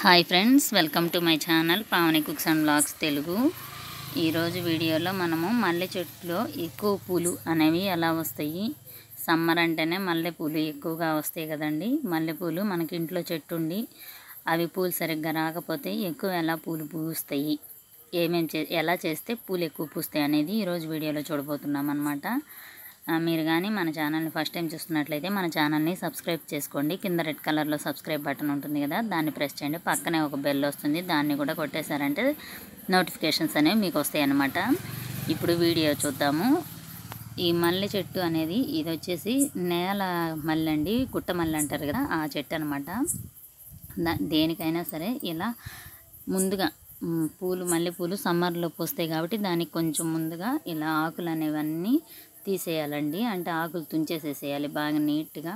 hi friends welcome to my channel Pavani cooks and blogs Telugu ఈరోజు వీడియోలో మనము మల్లె చెట్టులో ఎక్కువ పూలు అనేవి ఎలా వస్తాయి సమ్మర్ అంటేనే మల్లె పూలు ఎక్కువగా వస్తాయి కదండి మల్లెపూలు మనకి ఇంట్లో చెట్టు ఉండి అవి పూలు సరిగ్గా రాకపోతే ఎక్కువ ఎలా పూలు పూస్తాయి ఏమేం చే ఎలా చేస్తే పూలు ఎక్కువ పూస్తాయి అనేది ఈరోజు వీడియోలో చూడబోతున్నాం అనమాట మీరు కానీ మన ఛానల్ని ఫస్ట్ టైం చూస్తున్నట్లయితే మన ఛానల్ని సబ్స్క్రైబ్ చేసుకోండి కింద రెడ్ కలర్లో సబ్స్క్రైబ్ బటన్ ఉంటుంది కదా దాన్ని ప్రెస్ చేయండి పక్కనే ఒక బెల్ వస్తుంది దాన్ని కూడా కొట్టేశారంటే నోటిఫికేషన్స్ అనేవి మీకు వస్తాయి అన్నమాట ఇప్పుడు వీడియో చూద్దాము ఈ మల్లె చెట్టు అనేది ఇది వచ్చేసి నేల మల్లె అండి గుట్ట మల్లె అంటారు కదా ఆ చెట్టు అనమాట దా దేనికైనా సరే ఇలా ముందుగా మ్, పూలు మల్లెపూలు సమ్మర్లో పూస్తాయి కాబట్టి దానికి కొంచెం ముందుగా ఇలా ఆకులు అనేవన్నీ తీసేయాలండి అంటే ఆకులు తుంచేసేసేయాలి బాగా నీట్గా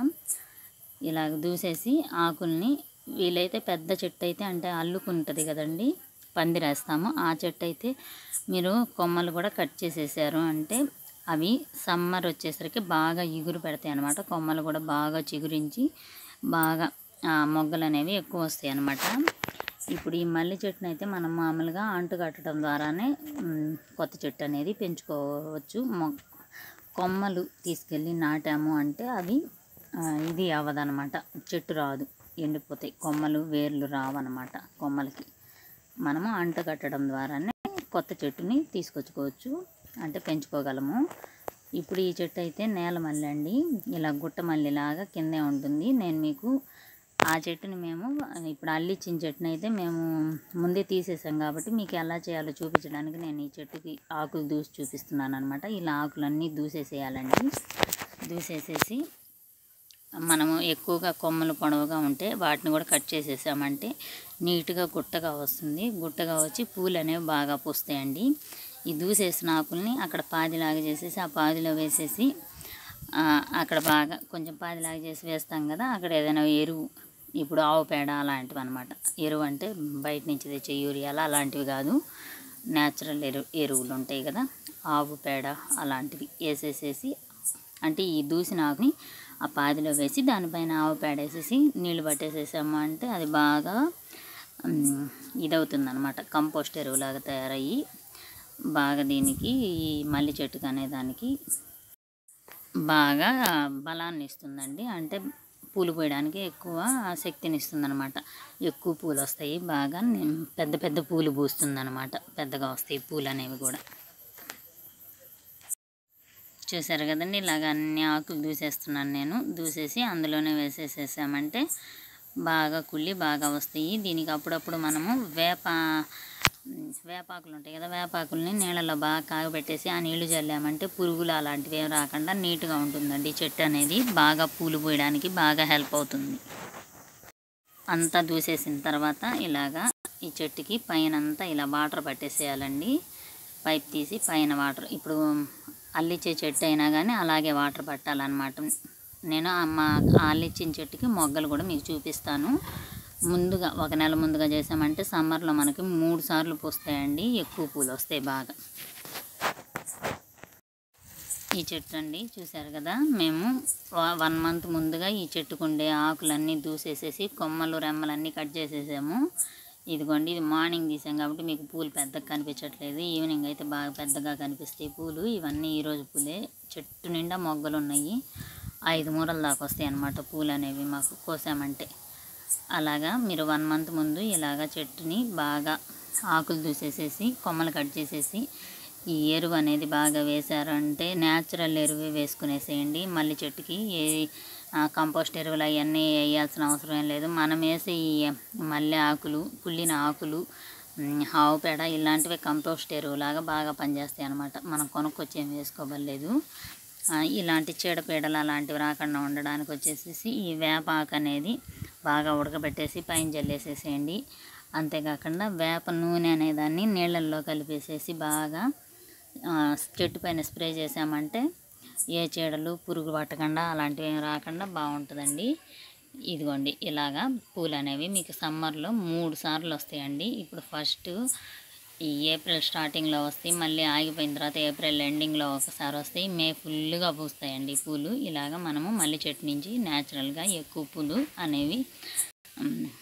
ఇలా దూసేసి ఆకుల్ని వీలైతే పెద్ద చెట్టు అయితే అంటే అల్లుకుంటుంది కదండి పందిరేస్తాము ఆ చెట్టు అయితే మీరు కొమ్మలు కూడా కట్ చేసేసారు అంటే అవి సమ్మర్ వచ్చేసరికి బాగా ఇగురు పెడతాయి అన్నమాట కొమ్మలు కూడా బాగా చిగురించి బాగా ఆ, మొగ్గలు అనేవి ఎక్కువ వస్తాయి అన్నమాట ఇప్పుడు ఈ మల్లె చెట్టును అయితే మనం మామూలుగా అంటు కట్టడం ద్వారానే మ్, కొత్త చెట్టు అనేది పెంచుకోవచ్చు మొ కొమ్మలు తీసుకెళ్ళి నాటాము అంటే అవి ఆ, ఇది అవ్వదనమాట చెట్టు రాదు ఎండిపోతాయి కొమ్మలు వేర్లు రావన్నమాట కొమ్మలకి మనము అంట కట్టడం ద్వారానే కొత్త చెట్టుని తీసుకొచ్చుకోవచ్చు అంటే పెంచుకోగలము ఇప్పుడు ఈ చెట్టు అయితే నేల మల్లె అండి ఇలా గుట్ట మల్లెలాగా కిందే ఉంటుంది నేను మీకు ఆ చెట్టుని మేము ఇప్పుడు అల్లిచ్చిన చెట్టుని అయితే మేము ముందే తీసేసాం కాబట్టి మీకు ఎలా చేయాలో చూపించడానికి నేను ఈ చెట్టుకి ఆకులు దూసి చూపిస్తున్నాను అనమాట ఇలా ఆకులన్నీ దూసేసేయాలండి దూసేసేసి మనము ఎక్కువగా కొమ్మలు పొడవుగా ఉంటే వాటిని కూడా కట్ చేసేసామంటే నీట్గా గుట్టగా వస్తుంది గుట్టగా వచ్చి పూలు అనేవి బాగా పూస్తాయండి ఈ దూసేసిన ఆకుల్ని అక్కడ పాదిలాగా చేసేసి ఆ పాదిలో వేసేసి ఆ, అక్కడ బాగా కొంచెం పాదిలాగా చేసి వేస్తాం కదా అక్కడ ఏదైనా ఎరువు ఇప్పుడు ఆవు పేడ అలాంటివి అనమాట ఎరువు అంటే బయట నుంచి తెచ్చే యూరియాలు అలాంటివి కాదు న్యాచురల్ ఎరువు ఎరువులు ఉంటాయి కదా ఆవు పేడ అలాంటివి వేసేసేసి అంటే ఈ దూసిన ఆకుని ఆ పాదిలో వేసి దానిపైన ఆవు పేడ వేసేసి నీళ్ళు పట్టేసేసాము అంటే అది బాగా మ్, ఇదవుతుంది అనమాట కంపోస్ట్ ఎరువులాగా తయారయ్యి బాగా దీనికి ఈ మల్లి చెట్టుకు అనే దానికి బాగా బలాన్ని ఇస్తుందండి అంటే పూలు పోయడానికి ఎక్కువ శక్తిని ఇస్తుందన్నమాట ఎక్కువ పూలు వస్తాయి బాగా నేను- పెద్ద పెద్ద పూలు పూస్తుందన్నమాట పెద్దగా వస్తాయి పూలు అనేవి కూడా చూసారు కదండి ఇలాగ అన్ని ఆకులు దూసేస్తున్నాను నేను దూసేసి అందులోనే వేసేసేసామంటే బాగా కుళ్ళి బాగా వస్తాయి దీనికి అప్పుడప్పుడు మనము వేప వేపాకులు ఉంటాయి కదా వేపాకుల్ని నీళ్ళలో బాగా కాగబెట్టేసి ఆ నీళ్లు చల్లామంటే పురుగులు అలాంటివి ఏం రాకుండా నీట్గా ఉంటుందండి చెట్టు అనేది బాగా పూలు పోయడానికి బాగా హెల్ప్ అవుతుంది అంతా దూసేసిన తర్వాత ఇలాగా ఈ చెట్టుకి పైన అంతా ఇలా వాటర్ పట్టేసేయాలండి పైప్ తీసి పైన వాటర్ ఇప్పుడు అల్లిచ్చే చెట్టు అయినా కానీ అలాగే వాటర్ పట్టాలన్నమాట నేను ఆ మా ఆ అల్లిచ్చిన చెట్టుకి మొగ్గలు కూడా మీకు చూపిస్తాను ముందుగా ఒక నెల ముందుగా చేసామంటే సమ్మర్లో మనకి మూడు సార్లు పూస్తాయండి ఎక్కువ పూలు వస్తాయి బాగా ఈ చెట్టు అండి చూశారు కదా మేము వ- వన్ మంత్ ముందుగా ఈ చెట్టుకుండే ఆకులన్నీ దూసేసేసి కొమ్మలు రెమ్మలన్నీ కట్ చేసేసాము ఇదిగోండి ఇది మార్నింగ్ తీసాం కాబట్టి మీకు పూలు పెద్దగా కనిపించట్లేదు ఈవినింగ్ అయితే బాగా పెద్దగా కనిపిస్తాయి పూలు ఇవన్నీ ఈరోజు పూలే చెట్టు నిండా మొగ్గలు ఉన్నాయి ఐదు మూరల దాకా వస్తాయి అన్నమాట పూలు అనేవి మాకు కోసామంటే అలాగా మీరు వన్ మంత్ ముందు ఇలాగా చెట్టుని బాగా ఆకులు దూసేసేసి కొమ్మలు కట్ చేసేసి ఈ ఎరువు అనేది బాగా వేశారు అంటే న్యాచురల్ ఎరువు వేసుకునేసేయండి మళ్ళీ చెట్టుకి ఏ ఆ, కంపోస్ట్ ఎరువులు అవన్నీ వేయాల్సిన అవసరం ఏం లేదు మనం వేసే ఈ మల్లె ఆకులు కుళ్ళిన ఆకులు ఉమ్, ఆవు పేడ ఇలాంటివి కంపోస్ట్ ఎరువులాగా బాగా పనిచేస్తాయి అన్నమాట మనం కొనుక్కొచ్చి ఏం వేసుకోబడలేదు ఆ, ఇలాంటి చీడపీడలు అలాంటివి రాకుండా ఉండడానికి వచ్చేసేసి ఈ వేప ఆకు అనేది బాగా ఉడకబెట్టేసి పైన జల్లేసేసేయండి అంతేకాకుండా వేప నూనె అనేదాన్ని నీళ్ళల్లో కలిపేసేసి బాగా ఆ, చెట్టు పైన స్ప్రే చేసామంటే ఏ చీడలు పురుగు పట్టకుండా అలాంటివి ఏం రాకుండా బాగుంటుందండి ఇదిగోండి ఇలాగా పూలు అనేవి మీకు సమ్మర్లో మూడు సార్లు వస్తాయండి ఇప్పుడు ఫస్ట్ ఈ ఏప్రిల్ స్టార్టింగ్లో వస్తాయి మళ్ళీ ఆగిపోయిన తర్వాత ఏప్రిల్ ఎండింగ్లో ఒకసారి వస్తాయి మే ఫుల్గా పూస్తాయండి పూలు ఇలాగ మనము మళ్ళీ చెట్టు నుంచి న్యాచురల్గా ఎక్కువ పూలు అనేవి ఉమ్,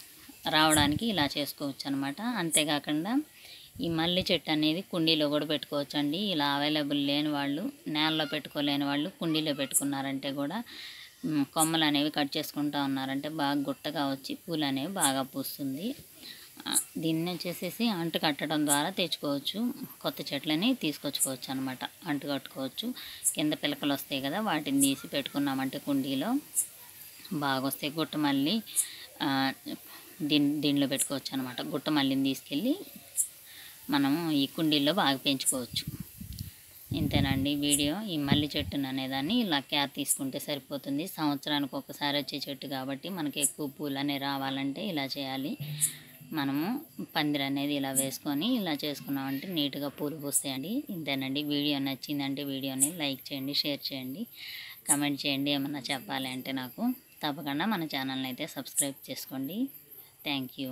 రావడానికి ఇలా చేసుకోవచ్చు అనమాట అంతేకాకుండా ఈ మల్లి చెట్టు అనేది కుండీలో కూడా పెట్టుకోవచ్చు అండి ఇలా అవైలబుల్ లేని వాళ్ళు నేలలో పెట్టుకోలేని వాళ్ళు కుండీలో పెట్టుకున్నారంటే కూడా మ్, కొమ్మలు అనేవి కట్ చేసుకుంటా ఉన్నారంటే బాగా గుట్టగా వచ్చి పూలు అనేవి బాగా పూస్తుంది ఆ, దీన్ని వచ్చేసేసి అంటు కట్టడం ద్వారా తెచ్చుకోవచ్చు కొత్త చెట్లని తీసుకొచ్చుకోవచ్చు అనమాట అంటు కట్టుకోవచ్చు కింద పిలకలు వస్తాయి కదా వాటిని తీసి పెట్టుకున్నామంటే కుండీలో బాగా వస్తాయి గుట్ట మళ్ళీ దీని దీనిలో పెట్టుకోవచ్చు అనమాట గుట్ట మల్లిని తీసుకెళ్ళి మనము ఈ కుండీల్లో బాగా పెంచుకోవచ్చు ఇంతేనండి వీడియో ఈ మల్లి చెట్టును అనేదాన్ని ఇలా కేర్ తీసుకుంటే సరిపోతుంది సంవత్సరానికి ఒకసారి వచ్చే చెట్టు కాబట్టి మనకి ఎక్కువ పూలు అనేవి రావాలంటే ఇలా చేయాలి మనము పందిరి అనేది ఇలా వేసుకొని ఇలా చేసుకున్నామంటే నీట్గా పూలు పూస్తాయండి ఇంతేనండి వీడియో నచ్చిందంటే వీడియోని లైక్ చేయండి షేర్ చేయండి కమెంట్ చేయండి ఏమన్నా చెప్పాలి అంటే నాకు తప్పకుండా మన ఛానల్ని అయితే సబ్స్క్రైబ్ చేసుకోండి థ్యాంక్ యూ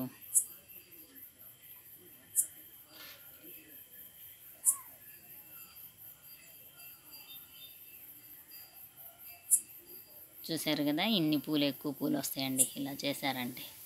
చూసారు కదా ఇన్ని పూలు ఎక్కువ పూలు వస్తాయండి ఇలా చేశారంటే